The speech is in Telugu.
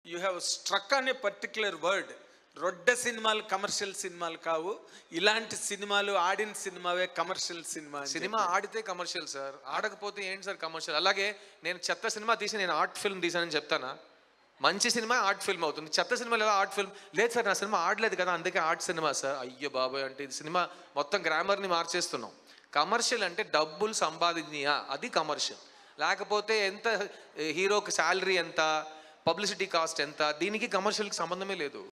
యూ హ్యావ్ స్ట్రక్ అనే పర్టికులర్ వర్డ్ రొడ్డ సినిమాలు కమర్షియల్ సినిమాలు కావు ఇలాంటి సినిమాలు ఆడిన సినిమావే కమర్షియల్ సినిమా అని సినిమా ఆడితే కమర్షియల్ సార్ ఆడకపోతే ఏంటి సార్ కమర్షియల్ అలాగే నేను చెత్త సినిమా తీసి నేను ఆర్ట్ ఫిల్మ్ తీసానని చెప్తానా మంచి సినిమా ఆర్ట్ ఫిల్మ్ అవుతుంది చెత్త సినిమాలు ఎలా ఆర్ట్ ఫిల్మ్ లేదు సార్ నా సినిమా ఆడలేదు కదా అందుకే ఆర్ట్ సినిమా సార్ అయ్యో బాబాయ్ అంటే ఇది సినిమా మొత్తం గ్రామర్ని మార్చేస్తున్నాం కమర్షియల్ అంటే డబ్బులు సంపాదించియా అది కమర్షియల్ లేకపోతే ఎంత హీరోకి శాలరీ ఎంత పబ్లిసిటీ కాస్ట్ ఎంత దీనికి కమర్షియల్కి సంబంధమే లేదు